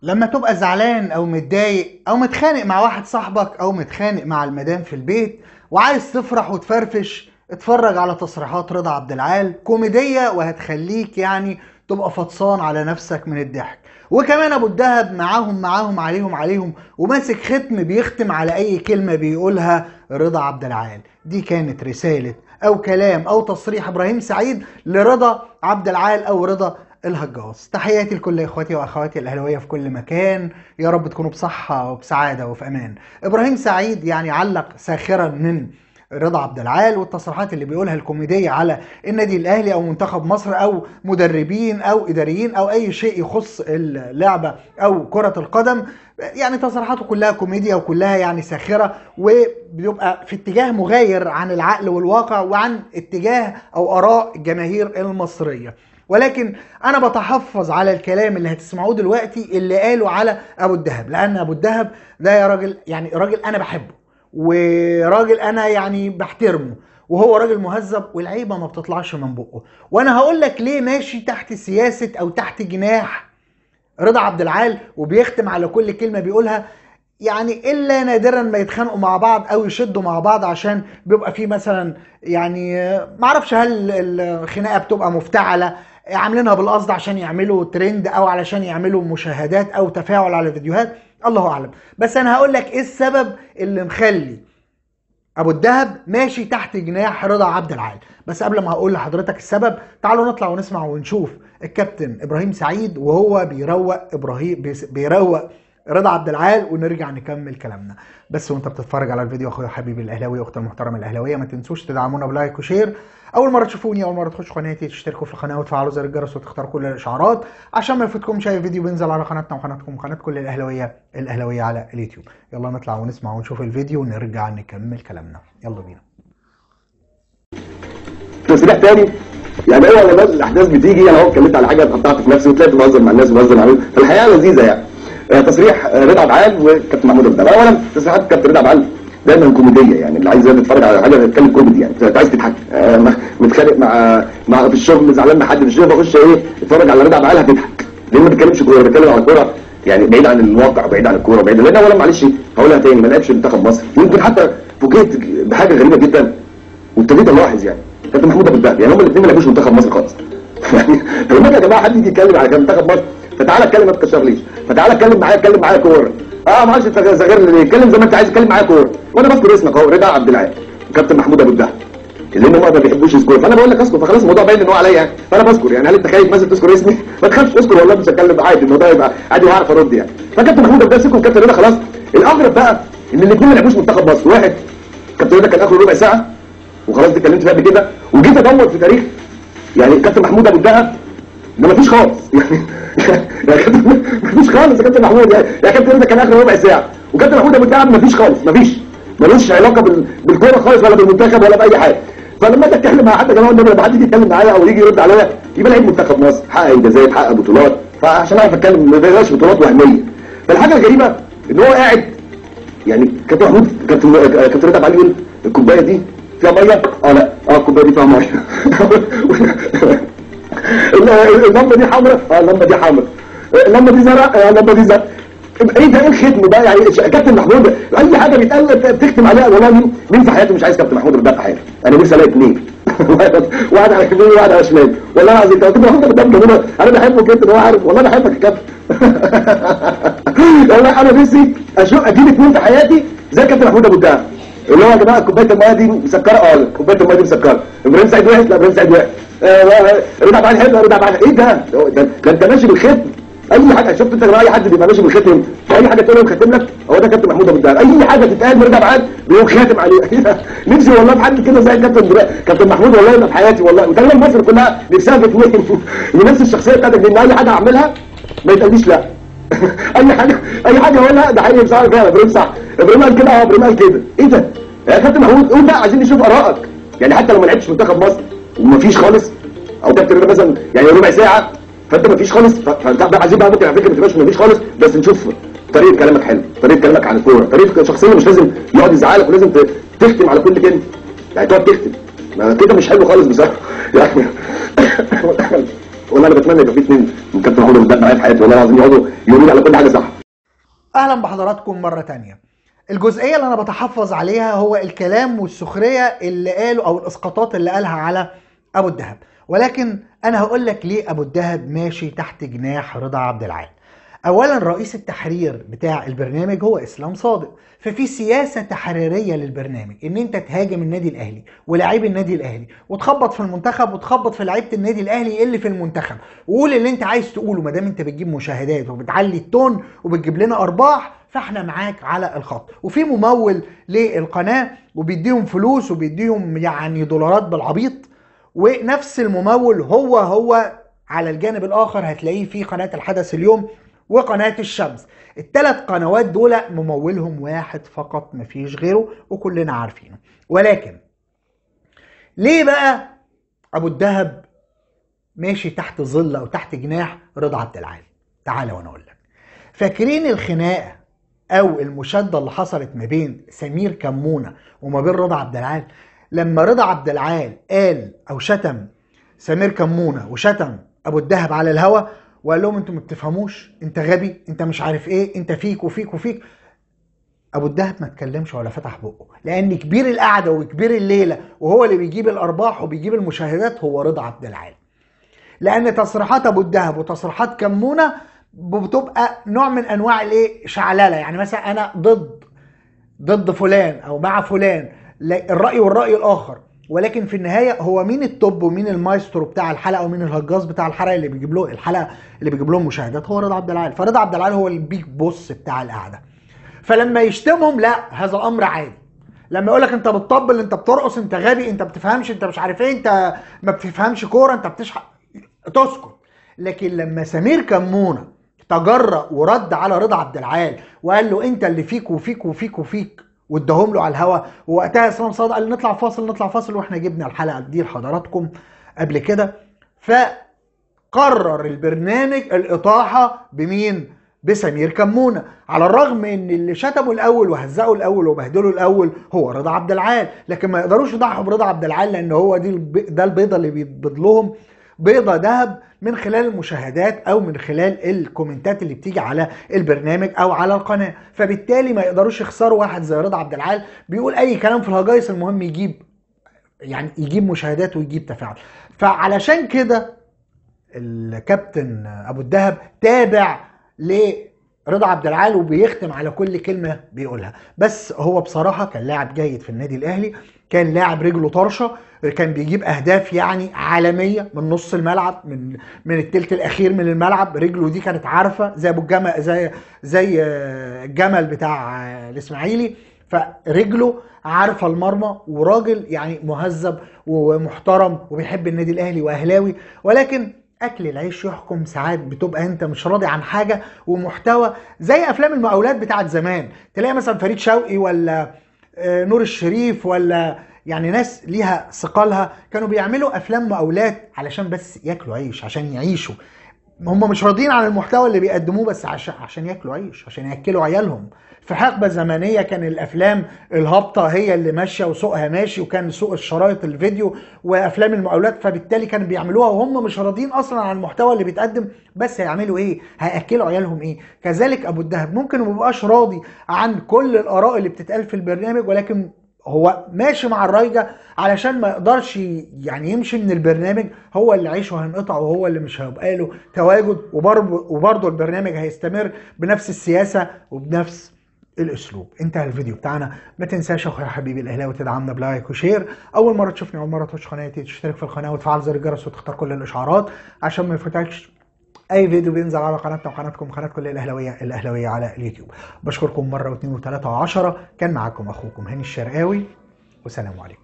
لما تبقى زعلان او متضايق او متخانق مع واحد صاحبك او متخانق مع المدام في البيت وعايز تفرح وتفرفش اتفرج على تصريحات رضا عبد العال كوميدية وهتخليك يعني تبقى فطسان على نفسك من الضحك وكمان ابو الدهب معاهم معاهم عليهم عليهم وماسك ختم بيختم على اي كلمة بيقولها رضا عبد العال دي كانت رسالة او كلام او تصريح ابراهيم سعيد لرضا عبد العال او رضا الهجاص تحياتي لكل اخواتي واخواتي الاهلاويه في كل مكان يا رب تكونوا بصحه وبسعاده وفي امان ابراهيم سعيد يعني علق ساخرا من رضا عبد العال والتصريحات اللي بيقولها الكوميديه على النادي الاهلي او منتخب مصر او مدربين او اداريين او اي شيء يخص اللعبه او كره القدم يعني تصريحاته كلها كوميديا وكلها يعني ساخره وبيبقى في اتجاه مغاير عن العقل والواقع وعن اتجاه او اراء الجماهير المصريه ولكن انا بتحفظ على الكلام اللي هتسمعوه دلوقتي اللي قاله على ابو الدهب لان ابو الدهب ده يا راجل يعني راجل انا بحبه وراجل انا يعني بحترمه وهو راجل مهذب والعيبه ما بتطلعش من بقه وانا هقول لك ليه ماشي تحت سياسه او تحت جناح رضا عبد العال وبيختم على كل كلمه بيقولها يعني الا نادرا ما يتخانقوا مع بعض او يشدوا مع بعض عشان بيبقى في مثلا يعني معرفش هل الخناقه بتبقى مفتعله عاملينها بالقصد عشان يعملوا ترند او علشان يعملوا مشاهدات او تفاعل على فيديوهات الله اعلم بس انا هقول لك ايه السبب اللي مخلي ابو الدهب ماشي تحت جناح رضا عبد العال بس قبل ما هقول لحضرتك السبب تعالوا نطلع ونسمع ونشوف الكابتن ابراهيم سعيد وهو بيروق ابراهيم بيروق رضا عبد العال ونرجع نكمل كلامنا بس وانت بتتفرج على الفيديو اخويا حبيبي الاهلاوي واختي المحترمه الاهلاويه ما تنسوش تدعمونا بلايك وشير اول مره تشوفوني اول مره تخشوا قناتي تشتركوا في القناه وتفعلوا زر الجرس وتختاروا كل الاشعارات عشان ما يفوتكمش اي فيديو بينزل على قناتنا وقناتكم وقناه كل الاهلاويه الاهلاويه على اليوتيوب يلا نطلع ونسمع ونشوف الفيديو ونرجع نكمل كلامنا يلا بينا تصريح تاني يعني هو لما الاحداث بتيجي انا اهو اتكلمت على حاجه اتقطعت في نفسي وطلعت بهزر مع الناس وبهزر مع فالحقيقه لذيذه يعني آه، تصريح آه، رضا عبعال وكابتن محمود عبد العال اولا تصريحات كابتن رضا عبعال دايما كوميديه يعني اللي عايز يتفرج على حاجه بتتكلم كوميدي يعني انت عايز تضحك آه، م- متخانق مع مع في الشغل زعلان مع حد في الشغل بخش ايه اتفرج على رضا عبعال هتضحك ليه ما بيتكلمش كوره بيتكلم على كوره يعني بعيد عن الواقع بعيد عن الكوره بعيد لان اولا معلش هقولها تاني ما لعبش منتخب مصر يمكن حتى فوجئت بحاجه غريبه جدا وابتديت الاحظ يعني كابتن محمود ابو الدهب يعني هم الاثنين ما لعبوش منتخب مصر خالص يعني لما يا جماعه حد يجي يتكلم على منتخب مصر فتعالى اتكلم ما تكسرليش فتعالى اتكلم معايا اتكلم معايا كوره اه معلش انت صغير ليه اتكلم زي ما انت عايز اتكلم معايا كوره وانا بذكر اسمك اهو رضا عبد العال كابتن محمود ابو الدهب اللي هم ما بيحبوش يذكروا فانا بقول لك اسكت فخلاص الموضوع باين ان هو عليا يعني فانا بذكر يعني هل انت خايف مثلا تذكر اسمي ما تخافش اذكر والله مش هتكلم عادي الموضوع يبقى عادي وهعرف ارد يعني فكابتن محمود ابو الدهب سكوا كابتن رضا خلاص الاغرب بقى ان الاثنين ما لعبوش منتخب مصر واحد كابتن رضا كان اخره ربع ساعه وخلاص دي اتكلمت فيها قبل كده وجيت ادور في تاريخ يعني كابتن محمود ابو الدهب ده مفيش خالص يعني يعني كابتن مفيش خالص يا كابتن محمود يعني يا كابتن رضا كان اخر ربع ساعه وكابتن محمود ابو الدهب مفيش خالص مفيش ملوش علاقه بال- بالكوره خالص ولا بالمنتخب ولا باي حاجه فلما اجي اتكلم مع حد يا جماعه النبي لما حد يجي يتكلم معايا او يجي يرد عليا يبقى لعيب منتخب مصر حقق انجازات حقق بطولات فعشان اعرف اتكلم ما بيبقاش بطولات وهميه فالحاجه الغريبه ان هو قاعد يعني كابتن محمود كابتن كابتن رضا علي يقول الكوبايه دي فيها ميه؟ اه لا اه الكوبايه دي فيها ميه ال- اللمبه دي حمراء اه اللمبه دي حمراء اللمبه دي زرق اه اللمبه دي زرق ايه ده ايه الختم بقى يعني ش- كابتن محمود اي حاجه بيتقال بتختم عليها والله مين مين في حياتي مش عايز كابتن محمود رضا في حياتي انا نفسي الاقي اثنين واحد على يمين وواحد على شمال والله العظيم كابتن محمود رضا جميل انا بحبه جدا هو عارف والله بحبك يا كابتن والله انا نفسي اشوف اجيب اثنين في حياتي زي كابتن محمود ابو الدهب اللي هو يا جماعه كوبايه الميه دي مسكره اه كوبايه الميه دي مسكره ابراهيم سعيد وحش لا ابراهيم سعيد وحش آه، رضا عبد العال حلو رضا عبد العال ايه ده ده ده انت ماشي بالختم اي حاجه شفت انت يا جماعه اي حد بيبقى ماشي بالختم اي حاجه تقول له ختم لك هو ده كابتن محمود ابو الدهب اي حاجه تتقال من رضا عبد العال بيقوم خاتم عليه نفسي والله في حد كده زي كابتن برا- كابتن محمود والله يبقى في حياتي والله وتقريبا مصر كلها نفسها في اثنين نفس الشخصيه بتاعتك لان اي حاجه اعملها ما يتقاليش لا اي حاجه اي حاجه اقولها ده حقيقي بصراحه فعلا ابراهيم صح ابراهيم قال كده اه ابراهيم قال كده ايه ده يا كابتن محمود قول بقى عايزين نشوف ارائك يعني حتى لو ما لعبتش منتخب مصر ومفيش خالص او كابتن رضا مثلا يعني ربع ساعه فانت مفيش خالص ف- فانت بقى عايزين بقى ممكن على فكره ما تبقاش مفيش خالص بس نشوف طريقه كلامك حلو طريقه كلامك عن الكوره طريقه شخصيه مش لازم يقعد يزعلك ولازم ت- تختم على كل كلمه يعني تقعد تختم ما كده مش حلو خالص بصراحه يعني والله انا بتمنى يبقى في اثنين من كابتن محمود ابو الدهب معايا في حياتي والله العظيم يقعدوا يقولوا لي على كل حاجه صح اهلا بحضراتكم مره تانية الجزئيه اللي انا بتحفظ عليها هو الكلام والسخريه اللي قاله او الاسقاطات اللي قالها على ابو الدهب ولكن انا هقول لك ليه ابو الدهب ماشي تحت جناح رضا عبد العال اولا رئيس التحرير بتاع البرنامج هو اسلام صادق ففي سياسه تحريريه للبرنامج ان انت تهاجم النادي الاهلي ولاعيب النادي الاهلي وتخبط في المنتخب وتخبط في لعيبه النادي الاهلي اللي في المنتخب وقول اللي انت عايز تقوله ما دام انت بتجيب مشاهدات وبتعلي التون وبتجيب لنا ارباح فاحنا معاك على الخط وفي ممول للقناه وبيديهم فلوس وبيديهم يعني دولارات بالعبيط ونفس الممول هو هو على الجانب الاخر هتلاقيه في قناه الحدث اليوم وقناه الشمس الثلاث قنوات دول ممولهم واحد فقط مفيش غيره وكلنا عارفينه ولكن ليه بقى ابو الدهب ماشي تحت ظل او تحت جناح رضا عبد العال تعالى وانا اقول لك فاكرين الخناقه او المشاده اللي حصلت ما بين سمير كمونه وما بين رضا عبد العال لما رضا عبد العال قال او شتم سمير كمونه وشتم ابو الدهب على الهوا وقال لهم انتوا ما بتفهموش انت غبي انت مش عارف ايه انت فيك وفيك وفيك ابو الدهب ما اتكلمش ولا فتح بقه لان كبير القعده وكبير الليله وهو اللي بيجيب الارباح وبيجيب المشاهدات هو رضا عبد العال لان تصريحات ابو الدهب وتصريحات كمونه بتبقى نوع من انواع الايه شعلله يعني مثلا انا ضد ضد فلان او مع فلان لا- الراي والراي الاخر ولكن في النهايه هو مين التوب ومين المايسترو بتاع الحلقه ومين الهجاص بتاع الحلقه اللي بيجيب له الحلقه اللي بيجيب لهم مشاهدات هو رضا عبد العال فرضا عبد العال هو البيج بوس بتاع القعده فلما يشتمهم لا هذا امر عادي لما يقول لك انت بتطبل انت بترقص انت غبي انت بتفهمش انت مش عارف ايه انت ما بتفهمش كوره انت بتشحق تسكت لكن لما سمير كمونه تجرأ ورد على رضا عبد العال وقال له انت اللي فيك وفيك وفيك وفيك واداهم له على الهوا ووقتها اسلام صادق قال نطلع فاصل نطلع فاصل واحنا جبنا الحلقه دي لحضراتكم قبل كده فقرر البرنامج الاطاحه بمين؟ بسمير كمونه على الرغم من ان اللي شتمه الاول وهزقه الاول وبهدله الاول هو رضا عبد العال لكن ما يقدروش يضحوا برضا عبد العال لان هو دي الب- ده البيضه اللي بيتبيض لهم بيضه ذهب من خلال المشاهدات او من خلال الكومنتات اللي بتيجي على البرنامج او على القناه فبالتالي ما يقدروش يخسروا واحد زي رضا عبد العال بيقول اي كلام في الهجايس المهم يجيب يعني يجيب مشاهدات ويجيب تفاعل فعلشان كده الكابتن ابو الدهب تابع لرضا عبد العال وبيختم على كل كلمه بيقولها بس هو بصراحه كان لاعب جيد في النادي الاهلي كان لاعب رجله طرشه كان بيجيب اهداف يعني عالميه من نص الملعب من من التلت الاخير من الملعب رجله دي كانت عارفه زي ابو الجمل زي زي آه، الجمل بتاع آه، الاسماعيلي فرجله عارفه المرمى وراجل يعني مهذب ومحترم وبيحب النادي الاهلي واهلاوي ولكن اكل العيش يحكم ساعات بتبقى انت مش راضي عن حاجه ومحتوى زي افلام المقاولات بتاعت زمان تلاقي مثلا فريد شوقي ولا آه، نور الشريف ولا يعني ناس ليها ثقلها كانوا بيعملوا افلام مقاولات علشان بس ياكلوا عيش عشان يعيشوا هم مش راضيين عن المحتوى اللي بيقدموه بس عشان عشان ياكلوا عيش عشان ياكلوا عيالهم في حقبه زمنيه كان الافلام الهابطه هي اللي ماشيه وسوقها ماشي وكان سوق الشرايط الفيديو وافلام المقاولات فبالتالي كانوا بيعملوها وهم مش راضيين اصلا عن المحتوى اللي بيتقدم بس هيعملوا ايه؟ هياكلوا عيالهم ايه؟ كذلك ابو الدهب ممكن ما يبقاش راضي عن كل الاراء اللي بتتقال في البرنامج ولكن هو ماشي مع الرايجة علشان ما يقدرش يعني يمشي من البرنامج هو اللي عيشه هينقطع وهو اللي مش هيبقى له تواجد وبرضه وبرضه البرنامج هيستمر بنفس السياسة وبنفس الاسلوب انتهى الفيديو بتاعنا ما تنساش يا اخويا حبيبي الاهلاوي تدعمنا بلايك وشير اول مره تشوفني اول مره تخش قناتي تشترك في القناه وتفعل زر الجرس وتختار كل الاشعارات عشان ما يفوتكش اي فيديو بينزل على قناتنا وقناتكم قناه كل الاهلاويه الاهلاويه على اليوتيوب بشكركم مره واثنين وثلاثه وعشره كان معاكم اخوكم هاني الشرقاوي والسلام عليكم